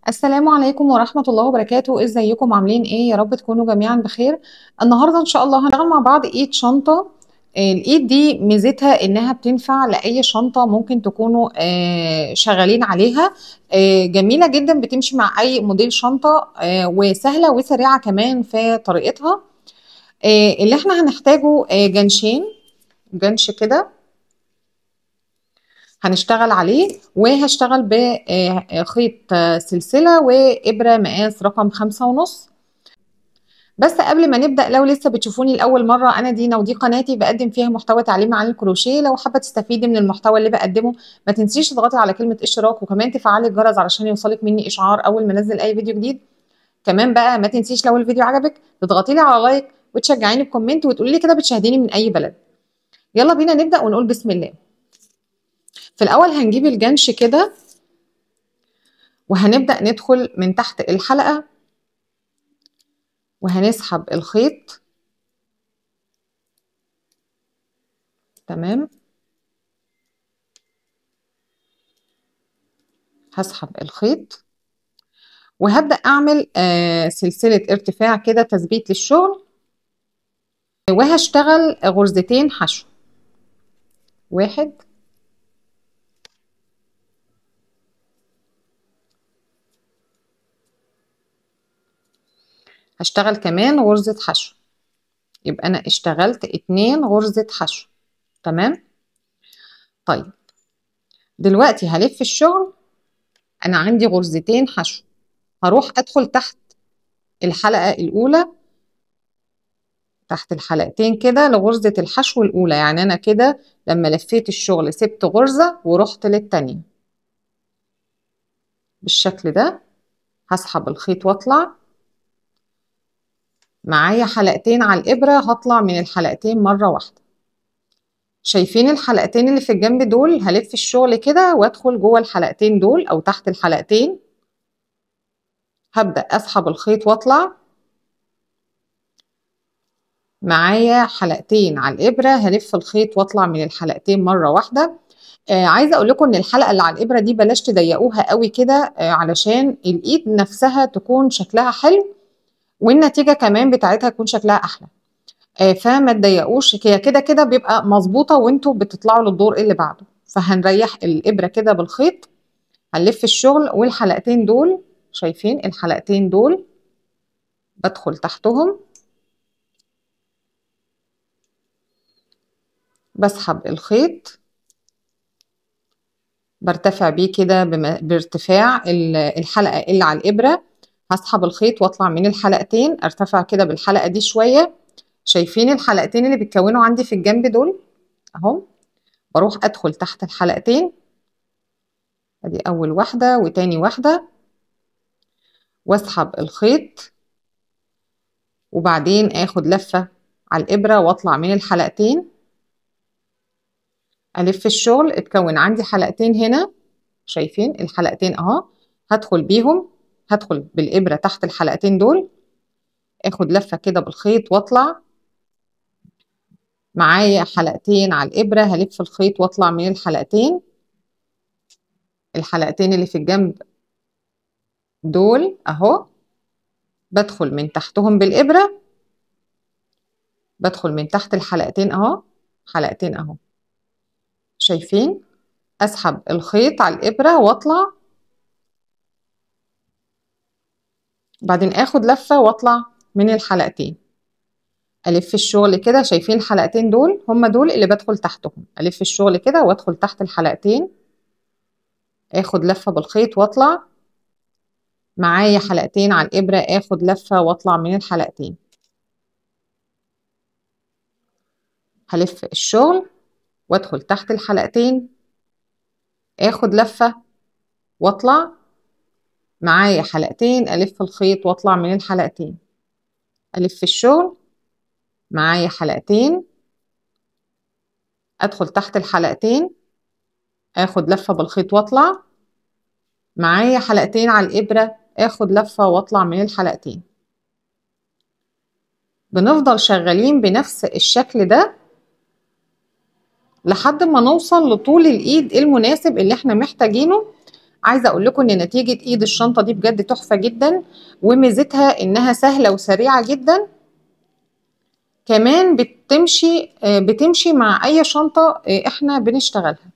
السلام عليكم ورحمة الله وبركاته ازيكم عاملين ايه يا رب تكونوا جميعا بخير النهاردة ان شاء الله هنشتغل مع بعض ايد شنطة آه، الايد دي ميزتها انها بتنفع لاي شنطة ممكن تكونوا آه، شغالين عليها آه، جميلة جدا بتمشي مع اي موديل شنطة آه، وسهلة وسريعة كمان في طريقتها آه، اللي احنا هنحتاجه آه، جنشين جنش كده هنشتغل عليه وهشتغل بخيط سلسلة وإبرة مقاس رقم خمسة ونص بس قبل ما نبدأ لو لسه بتشوفوني لأول مرة أنا دينا ودي قناتي بقدم فيها محتوى تعليمي عن الكروشيه لو حابة تستفيدي من المحتوى اللي بقدمه ما تنسيش تضغطي على كلمة اشتراك وكمان تفعلي الجرس علشان يوصلك مني إشعار أول ما أنزل أي فيديو جديد كمان بقى ما تنسيش لو الفيديو عجبك تضغطي لي على لايك وتشجعيني بكومنت وتقولي لي كده بتشاهديني من أي بلد يلا بينا نبدأ ونقول بسم الله في الأول هنجيب الجنش كده وهنبدأ ندخل من تحت الحلقة وهنسحب الخيط تمام هسحب الخيط وهبدأ أعمل آه سلسلة ارتفاع كده تثبيت للشغل وهشتغل غرزتين حشو واحد هشتغل كمان غرزة حشو يبقى أنا اشتغلت اتنين غرزة حشو تمام طيب دلوقتي هلف الشغل أنا عندي غرزتين حشو هروح أدخل تحت الحلقة الأولى تحت الحلقتين كده لغرزة الحشو الأولى يعني أنا كده لما لفيت الشغل سبت غرزة ورحت للتانية بالشكل ده هسحب الخيط واطلع معايا حلقتين على الإبرة هطلع من الحلقتين مرة واحدة شايفين الحلقتين اللي في الجنب دول هلف الشغل كده وادخل جوه الحلقتين دول أو تحت الحلقتين هبدأ أسحب الخيط واطلع معايا حلقتين على الإبرة هلف الخيط واطلع من الحلقتين مرة واحدة آه عايزة أقول لكم إن الحلقة اللي على الإبرة دي بلاش تضيقوها قوي كده آه علشان الإيد نفسها تكون شكلها حلو والنتيجه كمان بتاعتها يكون شكلها احلى آه فما تضيقوش هي كده كده بيبقى مظبوطه وانتوا بتطلعوا للدور اللي بعده فهنريح الابره كده بالخيط هنلف الشغل والحلقتين دول شايفين الحلقتين دول بدخل تحتهم بسحب الخيط برتفع بيه كده بارتفاع الحلقه اللي على الابره هسحب الخيط واطلع من الحلقتين ارتفع كده بالحلقه دي شويه شايفين الحلقتين اللي بيتكونوا عندي في الجنب دول اهو بروح ادخل تحت الحلقتين ادي اول واحده وتاني واحده واسحب الخيط وبعدين اخد لفه على الابره واطلع من الحلقتين الف الشغل اتكون عندي حلقتين هنا شايفين الحلقتين اهو هدخل بيهم هدخل بالإبرة تحت الحلقتين دول اخد لفة كده بالخيط واطلع معايا حلقتين على الإبرة هلف الخيط واطلع من الحلقتين الحلقتين اللي في الجنب دول اهو بدخل من تحتهم بالإبرة بدخل من تحت الحلقتين اهو حلقتين اهو شايفين اسحب الخيط على الإبرة واطلع وبعدين اخد لفة واطلع من الحلقتين الف الشغل كده شايفين الحلقتين دول هم دول اللي بدخل تحتهم الف الشغل كده وادخل تحت الحلقتين اخد لفة بالخيط واطلع معايا حلقتين على الابرة اخد لفة واطلع من الحلقتين هلف الشغل وادخل تحت الحلقتين اخد لفة واطلع معايا حلقتين ألف الخيط وأطلع من الحلقتين ألف الشغل معايا حلقتين أدخل تحت الحلقتين آخد لفة بالخيط وأطلع معايا حلقتين على الإبرة آخد لفة وأطلع من الحلقتين بنفضل شغالين بنفس الشكل ده لحد ما نوصل لطول الإيد المناسب اللي احنا محتاجينه عايزه اقول لكم ان نتيجه ايد الشنطه دي بجد تحفه جدا وميزتها انها سهله وسريعه جدا كمان بتمشي بتمشي مع اي شنطه احنا بنشتغلها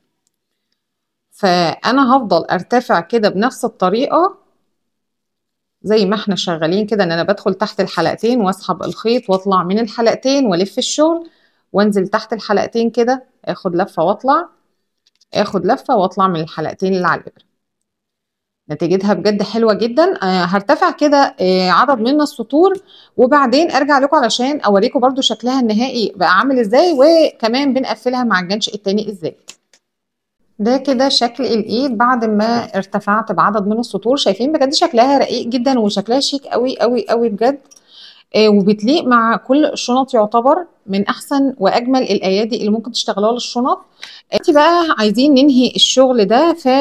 فانا هفضل ارتفع كده بنفس الطريقه زي ما احنا شغالين كده ان انا بدخل تحت الحلقتين واسحب الخيط واطلع من الحلقتين والف الشغل وانزل تحت الحلقتين كده اخد لفه واطلع اخد لفه واطلع من الحلقتين اللي على الابره نتيجتها بجد حلوه جدا آه هرتفع كده آه عدد من السطور وبعدين ارجع لكم علشان اوريكم برده شكلها النهائي بقى عامل ازاي وكمان بنقفلها مع الجنش التاني ازاي ده كده شكل الايد بعد ما ارتفعت بعدد من السطور شايفين بجد شكلها رقيق جدا وشكلها شيك قوي قوي قوي بجد آه وبتليق مع كل الشنط يعتبر من احسن واجمل الايادي اللي ممكن تشتغلوها للشنط انت بقى عايزين ننهي الشغل ده ف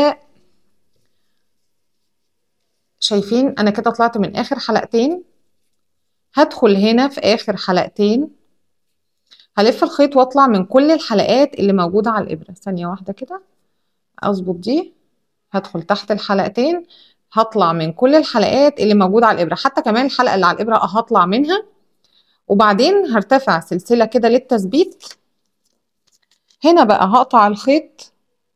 شايفين انا كده طلعت من اخر حلقتين هدخل هنا في اخر حلقتين هلف الخيط واطلع من كل الحلقات اللي موجوده على الابره ثانيه واحده كده اظبط دي هدخل تحت الحلقتين هطلع من كل الحلقات اللي موجوده على الابره حتى كمان الحلقه اللي على الابره هطلع منها وبعدين هرتفع سلسله كده للتثبيت هنا بقى هقطع الخيط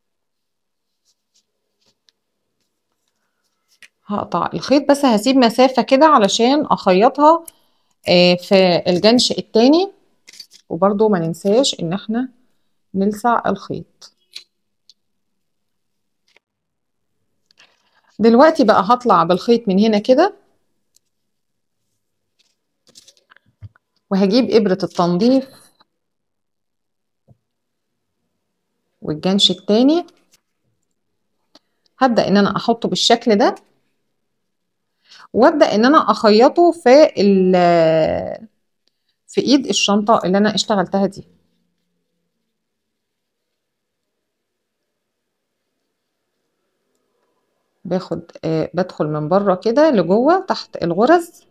هقطع الخيط بس هسيب مسافة كده علشان اخيطها في الجنش التاني وبرضو ما ننساش ان احنا نلسع الخيط دلوقتي بقى هطلع بالخيط من هنا كده وهجيب ابرة التنظيف والجنش التاني هبدأ ان انا احطه بالشكل ده وابدا ان انا اخيطه في في ايد الشنطه اللي انا اشتغلتها دي باخد آه بدخل من بره كده لجوه تحت الغرز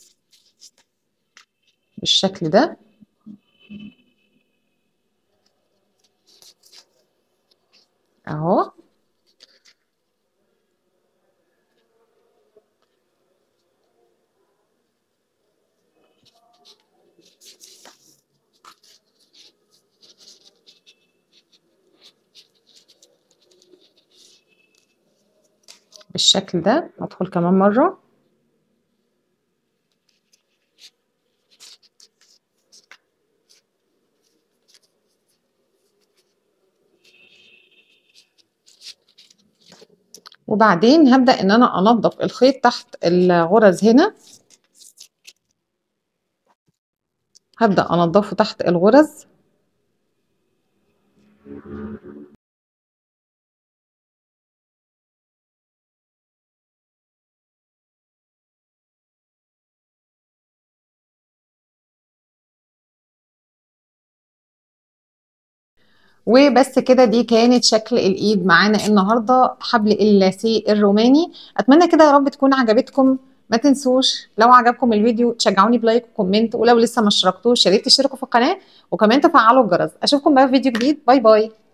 بالشكل ده اهو بالشكل ده هدخل كمان مرة وبعدين هبدأ ان انا انضف الخيط تحت الغرز هنا هبدأ انضفه تحت الغرز وبس كده دي كانت شكل الايد معانا النهارده حبل اللاسيه الروماني اتمنى كده يا رب تكون عجبتكم ما تنسوش لو عجبكم الفيديو تشجعوني بلايك وكومنت ولو لسه ما اشتركتوش يا ريت تشتركوا في القناه وكمان تفعلوا الجرس اشوفكم بقى في فيديو جديد باي باي